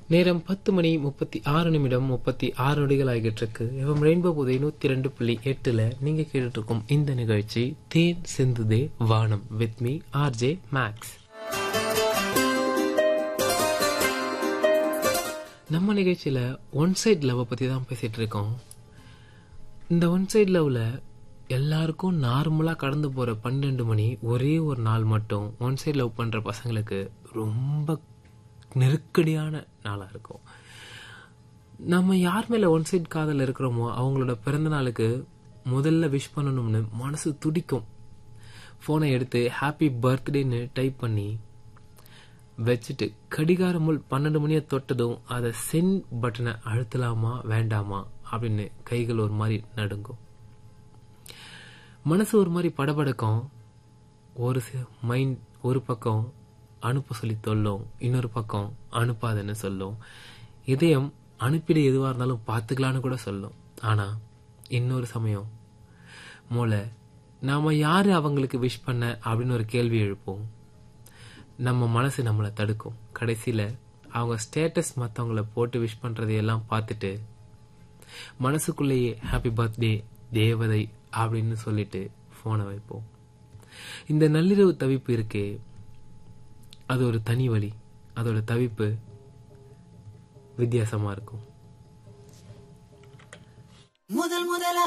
நேரம் பத்து மணி முப்பத்தி ஆறு நிமிடம் முப்பத்தி ஆறு நொடிகள் ஆகிட்டு இருக்கு எவம் ரெயின்போ புதை நூத்தி ரெண்டு புள்ளி எட்டுல நீங்க கேட்டுட்டு இருக்கும் இந்த நிகழ்ச்சி தேன் சிந்துதே வானம் வித் மீ ஆர்ஜே மேக்ஸ் நம்ம நிகழ்ச்சியில ஒன் சைட் லவ் பத்தி தான் பேசிட்டு இருக்கோம் இந்த ஒன் சைட் லவ்ல எல்லாருக்கும் நார்மலா கடந்து போற பன்னெண்டு மணி ஒரே ஒரு நாள் மட்டும் ஒன் சைட் லவ் பண்ற பசங்களுக்கு ரொம்ப நெருக்கடியான நாளா இருக்கும் நம்ம யார் மேல ஒன் சைட் காதல் இருக்கிறோமோ அவங்களோட பிறந்த நாளுக்கு முதல்ல விஷ் பண்ணணும்னு மனசு துடிக்கும் போனை எடுத்து ஹாப்பி பர்த்டேன்னு டைப் பண்ணி வச்சுட்டு கடிகார முள் பன்னெண்டு மணியை தொட்டதும் அதை சென்ட் பட்டனை அழுத்தலாமா வேண்டாமா அப்படின்னு கைகள் ஒரு மாதிரி நடுங்கும் மனசு ஒரு மாதிரி படபடக்கும் ஒரு மைண்ட் ஒரு பக்கம் அனுப்ப சொல்லி சொல்லும் இன்னொரு பக்கம் அனுப்பாதன்னு சொல்லும் இதயம் அனுப்பிட எதுவாக இருந்தாலும் பார்த்துக்கலான்னு கூட சொல்லும் ஆனா இன்னொரு சமயம் மூளை நாம யாரு அவங்களுக்கு விஷ் பண்ண அப்படின்னு ஒரு கேள்வி எழுப்போம் நம்ம மனசு நம்மளை தடுக்கும் கடைசியில அவங்க ஸ்டேட்டஸ் மற்றவங்கள போட்டு விஷ் பண்றதையெல்லாம் பார்த்துட்டு மனசுக்குள்ளேயே ஹாப்பி பர்த்டே தேவதை அப்படின்னு சொல்லிட்டு போனை வைப்போம் இந்த நள்ளிரவு தவிப்பு இருக்கே அது ஒரு தனி வழி அதோட தவிப்பு வித்தியாசமா இருக்கும் முதல் முதலா